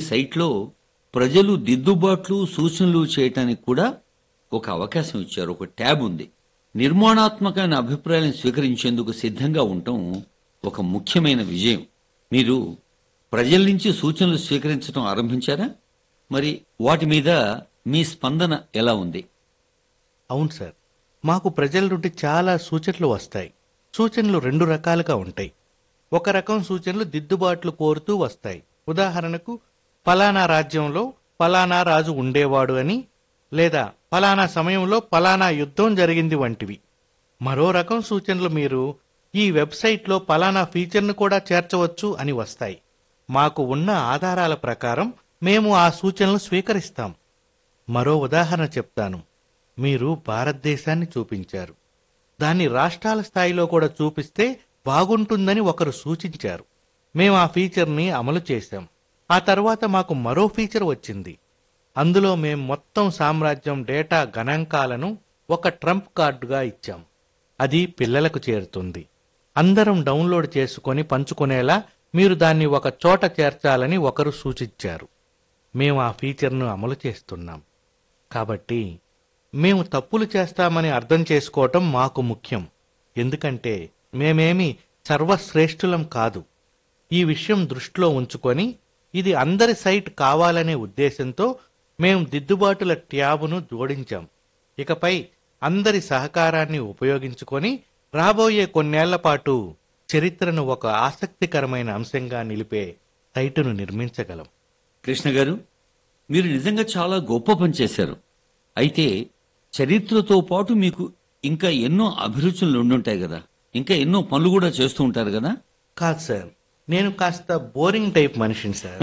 సైట్లో ప్రజలు దిద్దుబాట్లు సూచనలు చేయటానికి కూడా ఒక అవకాశం ఇచ్చారు ఒక ట్యాబ్ ఉంది నిర్మాణాత్మకమైన అభిప్రాయాలను స్వీకరించేందుకు సిద్ధంగా ఉండటం ఒక ముఖ్యమైన విజయం మీరు ప్రజల నుంచి సూచనలు స్వీకరించడం ఆరంభించారా మరి వాటి మీద మీ స్పందన ఎలా ఉంది అవును సార్ మాకు ప్రజల నుండి చాలా సూచనలు వస్తాయి సూచనలు రెండు రకాలుగా ఉంటాయి ఒక రకం సూచనలు దిద్దుబాట్లు కోరుతూ వస్తాయి ఉదాహరణకు ఫలానా రాజ్యంలో ఫలానా రాజు ఉండేవాడు అని లేదా ఫలానా సమయంలో ఫలానా యుద్ధం జరిగింది వంటివి మరో రకం సూచనలు మీరు ఈ వెబ్సైట్లో ఫలానా ఫీచర్ను కూడా చేర్చవచ్చు అని వస్తాయి మాకు ఉన్న ఆధారాల ప్రకారం మేము ఆ సూచనలు స్వీకరిస్తాం మరో ఉదాహరణ చెప్తాను మీరు భారతదేశాన్ని చూపించారు దాన్ని రాష్ట్రాల స్థాయిలో కూడా చూపిస్తే బాగుంటుందని ఒకరు సూచించారు మేము ఆ ఫీచర్ని అమలు చేశాం ఆ తర్వాత మాకు మరో ఫీచర్ వచ్చింది అందులో మేం మొత్తం సామ్రాజ్యం డేటా గణాంకాలను ఒక ట్రంప్ కార్డుగా ఇచ్చాం అది పిల్లలకు చేరుతుంది అందరం డౌన్లోడ్ చేసుకొని పంచుకునేలా మీరు దాన్ని ఒక చోట చేర్చాలని ఒకరు సూచించారు మేము ఆ ఫీచర్ను అమలు చేస్తున్నాం కాబట్టి మేము తప్పులు చేస్తామని అర్థం చేసుకోవటం మాకు ముఖ్యం ఎందుకంటే మేమేమి సర్వశ్రేష్ఠులం కాదు ఈ విషయం దృష్టిలో ఉంచుకొని ఇది అందరి సైట్ కావాలనే ఉద్దేశంతో మేము దిద్దుబాటుల ట్యాబును జోడించాం ఇకపై అందరి సహకారాన్ని ఉపయోగించుకొని రాబోయే కొన్నేళ్ల పాటు చరిత్రను ఒక ఆసక్తికరమైన అంశంగా నిలిపే సైటును నిర్మించగలం కృష్ణ గారు మీరు నిజంగా చాలా గొప్ప పని చేశారు అయితే చరిత్రతో పాటు మీకు ఇంకా ఎన్నో అభిరుచులు ఉండుంటాయి కదా ఇంకా ఎన్నో పనులు కూడా చేస్తూ ఉంటారు కదా కాదు సార్ నేను కాస్త బోరింగ్ టైప్ మనిషిని సార్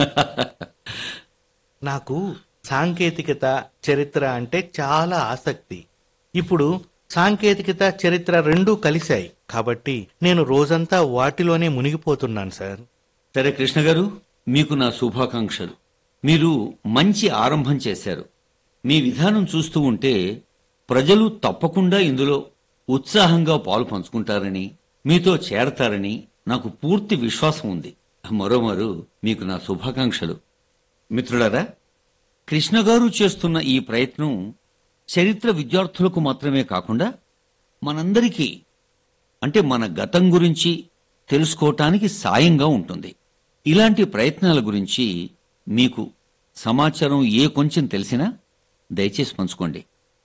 నాకు సాంకేతికత చరిత్ర అంటే చాలా ఆసక్తి ఇప్పుడు సాంకేతికత చరిత్ర రెండూ కలిశాయి కాబట్టి నేను రోజంతా వాటిలోనే మునిగిపోతున్నాను సార్ సరే కృష్ణ గారు మీకు నా శుభాకాంక్షలు మీరు మంచి ఆరంభం చేశారు మీ విధానం చూస్తూ ఉంటే ప్రజలు తప్పకుండా ఇందులో ఉత్సాహంగా పాలు పంచుకుంటారని మీతో చేరతారని నాకు పూర్తి విశ్వాసం ఉంది మరోమారు మీకు నా శుభాకాంక్షలు మిత్రులారా కృష్ణ గారు చేస్తున్న ఈ ప్రయత్నం చరిత్ర విద్యార్థులకు మాత్రమే కాకుండా మనందరికీ అంటే మన గతం గురించి తెలుసుకోవటానికి సాయంగా ఉంటుంది ఇలాంటి ప్రయత్నాల గురించి మీకు సమాచారం ఏ కొంచెం తెలిసినా దయచేసి పంచుకోండి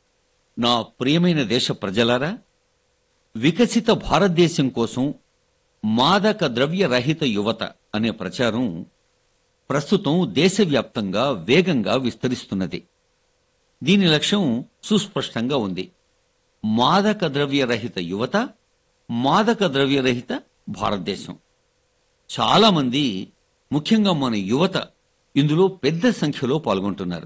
నా ప్రియమైన దేశ ప్రజలారా వికసిత భారతదేశం కోసం మాదక ద్రవ్య రహిత యువత అనే ప్రచారం ప్రస్తుతం దేశవ్యాప్తంగా వేగంగా విస్తరిస్తున్నది దీని లక్ష్యం సుస్పష్టంగా ఉంది మాదక ద్రవ్య రహిత యువత మాదక ద్రవ్య రహిత భారతదేశం చాలా మంది ముఖ్యంగా మన యువత ఇందులో పెద్ద సంఖ్యలో పాల్గొంటున్నారు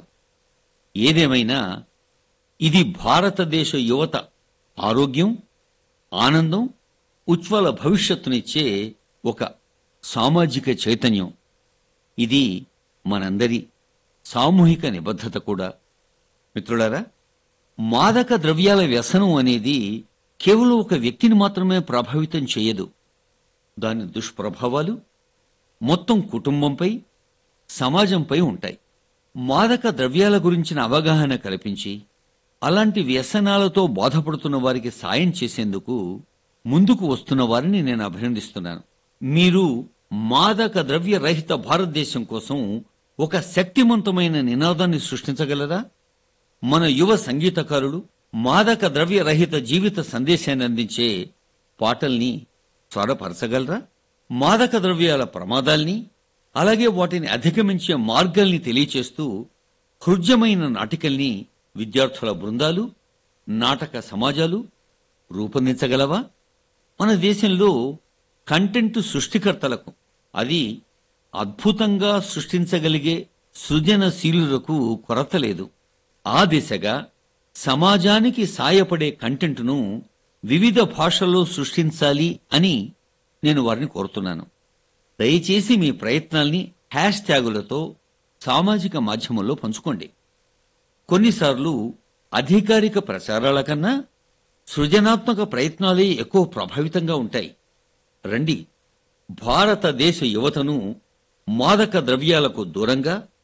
ఏదేమైనా ఇది భారతదేశ యువత ఆరోగ్యం ఆనందం ఉజ్వల భవిష్యత్తునిచ్చే ఒక సామాజిక చైతన్యం ఇది మనందరి సామూహిక నిబద్ధత కూడా మిత్రులారా మాదక ద్రవ్యాల వ్యసనం అనేది కేవలం ఒక వ్యక్తిని మాత్రమే ప్రభావితం చేయదు దాని దుష్ప్రభావాలు మొత్తం కుటుంబంపై సమాజంపై ఉంటాయి మాదక ద్రవ్యాల గురించిన అవగాహన కల్పించి అలాంటి వ్యసనాలతో బాధపడుతున్న వారికి సాయం చేసేందుకు ముందుకు వస్తున్న వారిని నేను అభినందిస్తున్నాను మీరు మాదక ద్రవ్య రహిత భారతదేశం కోసం ఒక శక్తివంతమైన నినాదాన్ని సృష్టించగలరా మన యువ సంగీతకారులు మాదక ద్రవ్య రహిత జీవిత సందేశాన్ని అందించే పాటల్ని స్వరపరచగలరా మాదక ద్రవ్యాల ప్రమాదాల్ని అలాగే వాటిని అధిగమించే మార్గాల్ని తెలియచేస్తూ హృద్యమైన నాటికల్ని విద్యార్థుల బృందాలు నాటక సమాజాలు రూపొందించగలవా మన దేశంలో కంటెంట్ సృష్టికర్తలకు అది అద్భుతంగా సృష్టించగలిగే సృజనశీలులకు కొరత లేదు ఆ దిశగా సమాజానికి సాయపడే కంటెంట్ను వివిధ భాషల్లో సృష్టించాలి అని నేను వారిని కోరుతున్నాను దయచేసి మీ ప్రయత్నాల్ని హ్యాష్ ట్యాగులతో సామాజిక మాధ్యమంలో పంచుకోండి కొన్నిసార్లు అధికారిక ప్రచారాల కన్నా సృజనాత్మక ప్రయత్నాలే ఎక్కువ ప్రభావితంగా ఉంటాయి రండి భారతదేశ యువతను మాదక ద్రవ్యాలకు దూరంగా